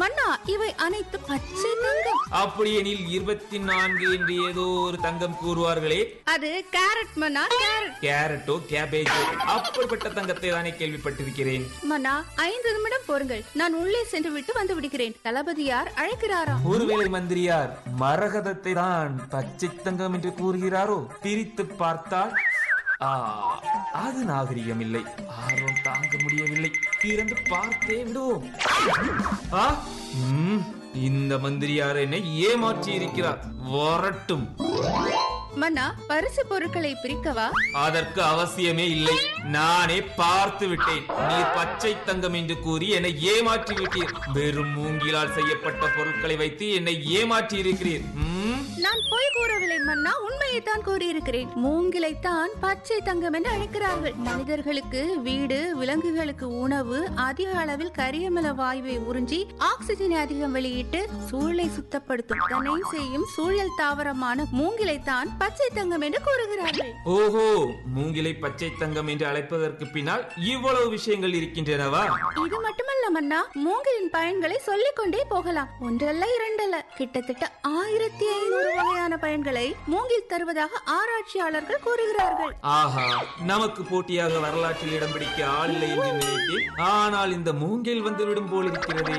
மன்னா இவை அனைத்து பச்சை தங்கம் அப்படியெனில் இருபத்தி நான்கு என்று ஏதோ ஒரு தங்கம் கூறுவார்களே அது கேரட் மன்னா கேரட் கேரட்டோ கேபேஜோ அப்படிப்பட்ட தங்கத்தை தானே கேள்விப்பட்டிருக்கிறேன் மன்னா ஐந்து நிமிடம் போருங்கள் நான் உள்ளே சென்று விட்டு வந்து விடுகிறேன் தளபதியார் அழைக்கிறாராம் ஒருவேளை மந்திரியார் மரகதத்தை தான் பச்சை தங்கம் என்று கூறுகிறாரோ பிரித்து பார்த்தால் ஆ, அது நாகரிகம் இல்லை ஆர்வம் தாங்க முடியவில்லை திறந்து பார்த்தே விடுவோம் ஆ, ம், இந்த மந்திரியார் என்னை ஏமாற்றி இருக்கிறார் வரட்டும் மன்னா பரிசு பொருட்களை பிரிக்கவா அதற்கு அவசியமே இல்லை நானே பார்த்து விட்டேன் நீர் பச்சை தங்கம் என்று கூறி என்னை ஏமாற்றி விட்டீர் வெறும் மூங்கிலால் செய்யப்பட்ட பொருட்களை வைத்து என்னை ஏமாற்றி இருக்கிறீர் ம்? நான் பொய் கூறவில்லை மன்னா உண்மையைத்தான் கூறியிருக்கிறேன் மூங்கிலைத்தான் பச்சை தங்கம் என்று அழைக்கிறார்கள் மனிதர்களுக்கு வீடு விலங்குகளுக்கு உணவு அதிக அளவில் கரியமல வாயுவை உறிஞ்சி ஆக்சிஜனை அதிகம் வெளியிட்டு சூழலை சுத்தப்படுத்தும் தன்னை செய்யும் சூழல் தாவரமான மூங்கிலைத்தான் பச்சை தங்கம் என்று கூறுகிறார்கள் ஓஹோ மூங்கிலை பச்சை தங்கம் என்று அழைப்பதற்கு பின்னால் இவ்வளவு விஷயங்கள் இருக்கின்றனவா இது மட்டுமல்ல மன்னா மூங்கிலின் பயன்களை சொல்லிக் கொண்டே போகலாம் ஒன்றல்ல இரண்டல்ல கிட்டத்தட்ட ஆயிரத்தி ஐநூறு வகையான பயன்களை மூங்கில் தருவதாக ஆராய்ச்சியாளர்கள் கூறுகிறார்கள் ஆஹா நமக்கு போட்டியாக வரலாற்றில் இடம் பிடிக்க ஆள் இல்லை என்று நினைத்தேன் ஆனால் இந்த மூங்கில் வந்து விடும் போல் இருக்கிறதே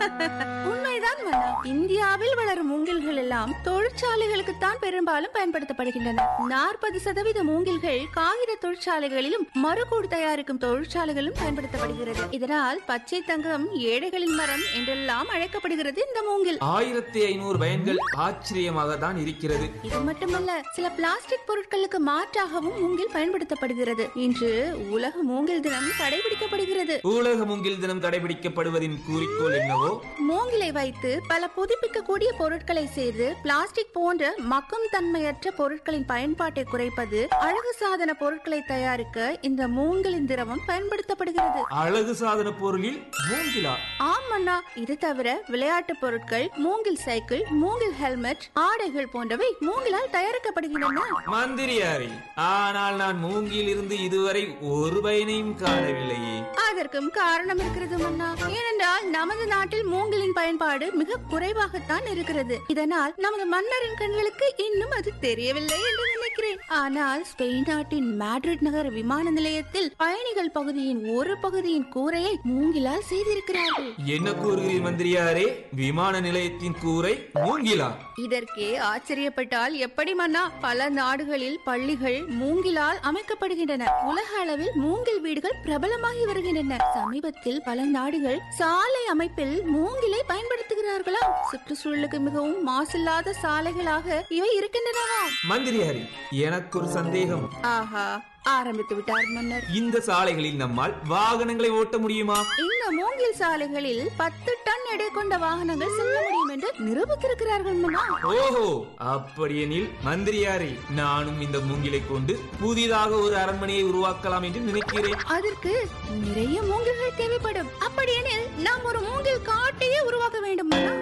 உண்மைதான் மன்னா இந்தியாவில் வளரும் மூங்கில்கள் எல்லாம் தொழிற்சாலைகளுக்கு தான் பெரும்பாலும் பயன்படுத்தப்படுகின்றன நாற்பது சதவீத மூங்கில்கள் காகித தொழிற்சாலைகளிலும் மறுகூடு தயாரிக்கும் தொழிற்சாலைகளிலும் பயன்படுத்தப்படுகிறது இதனால் பச்சை தங்கம் ஏழைகளின் மரம் என்றெல்லாம் அழைக்கப்படுகிறது இந்த மூங்கில் ஆயிரத்தி ஐநூறு பயன்கள் ஆச்சரியமாக தான் இருக்கிறது இது மட்டுமல்ல சில பிளாஸ்டிக் பொருட்களுக்கு மாற்றாகவும் மூங்கில் பயன்படுத்தப்படுகிறது இன்று உலக மூங்கில் தினம் கடைபிடிக்கப்படுகிறது உலக மூங்கில் தினம் கடைபிடிக்கப்படுவதின் குறிக்கோள் என்னவோ மூங்கிலை வைத்து பல புதுப்பிக்கக்கூடிய பொருட்களை செய்து பிளாஸ்டிக் போன்ற மக்கும் தன்மையற்ற பொருட்களின் பயன்பாட்டை குறைப்பது அழகு சாதன பொருட்களை தயாரிக்க இந்த மூங்கிலின் திரவம் பயன்படுத்தப்படுகிறது அழகு சாதன பொருளில் மூங்கிலா ஆமண்ணா இது தவிர விளையாட்டு பொருட்கள் மூங்கில் சைக்கிள் மூங்கில் ஹெல்மெட் ஆடைகள் போன்றவை மூங்கிலால் தயாரிக்கப்படுகின்றன மந்திரியாரி ஆனால் நான் மூங்கில் இருந்து இதுவரை ஒரு பயனையும் காணவில்லையே அதற்கும் காரணம் இருக்கிறது மன்னா ஏனென்றால் நமது நாட்டில் மூங்கிலின் பயன்பாடு மிக குறைவாகத்தான் இருக்கிறது இதனால் நமது மன்னரின் கண்களுக்கு இன்னும் அது தெரியவில்லை என்று நினைக்கிறேன் ஆனால் ஸ்பெயின் நாட்டின் மேட்ரிட் நகர விமான நிலையத்தில் பயணிகள் பகுதியின் ஒரு பகுதியின் கூரையை மூங்கிலால் செய்திருக்கிறார்கள் என்ன கூறுகிறீர் மந்திரியாரே விமான நிலையத்தின் கூரை மூங்கிலா இதற்கே ஆச்சரியப்பட்டால் எப்படி மன்னா பல நாடுகளில் பள்ளிகள் மூங்கிலால் அமைக்கப்படுகின்றன உலக அளவில் மூங்கில் வீடுகள் பிரபலமாகி வருகின்றன சமீபத்தில் பல நாடுகள் சாலை அமைப்பில் மூங்கிலை பயன்படுத்துகிறார்களாம் சுற்றுச்சூழலுக்கு மிகவும் மாசில்லாத சாலைகளாக இவை இருக்கின்றனவா மந்திரியாரி எனக்கு ஒரு சந்தேகம் ஆஹா ஆரம்பித்து விட்டார் மன்னர் இந்த சாலைகளில் நம்மால் வாகனங்களை ஓட்ட முடியுமா இந்த மூங்கில் சாலைகளில் பத்து டன் எடை கொண்ட வாகனங்கள் செல்ல முடியும் என்று நிரூபித்திருக்கிறார்கள் மன்னா ஓஹோ அப்படியெனில் மந்திரியாரே நானும் இந்த மூங்கிலை கொண்டு புதிதாக ஒரு அரண்மனையை உருவாக்கலாம் என்று நினைக்கிறேன் அதற்கு நிறைய மூங்கில்கள் தேவைப்படும் அப்படியெனில் நாம் ஒரு மூங்கில் காட்டையே உருவாக்க வேண்டும் மன்னா.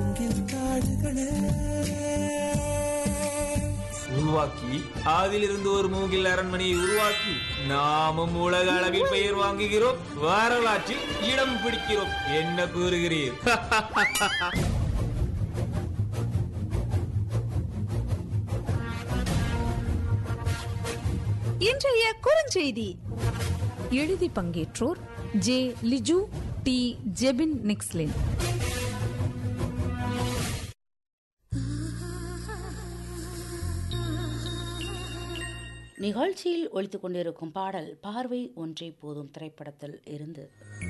உருவாக்கி அதிலிருந்து ஒரு மூங்கில் அரண்மனையை உருவாக்கி நாமும் உலக அளவில் பெயர் வாங்குகிறோம் வரலாற்றில் இடம் பிடிக்கிறோம் என்ன கூறுகிறீர் இன்றைய குறுஞ்செய்தி எழுதி பங்கேற்றோர் ஜே லிஜு டி ஜெபின் நிக்ஸ்லின் நிகழ்ச்சியில் ஒழித்துக் கொண்டிருக்கும் பாடல் பார்வை ஒன்றே போதும் திரைப்படத்தில் இருந்து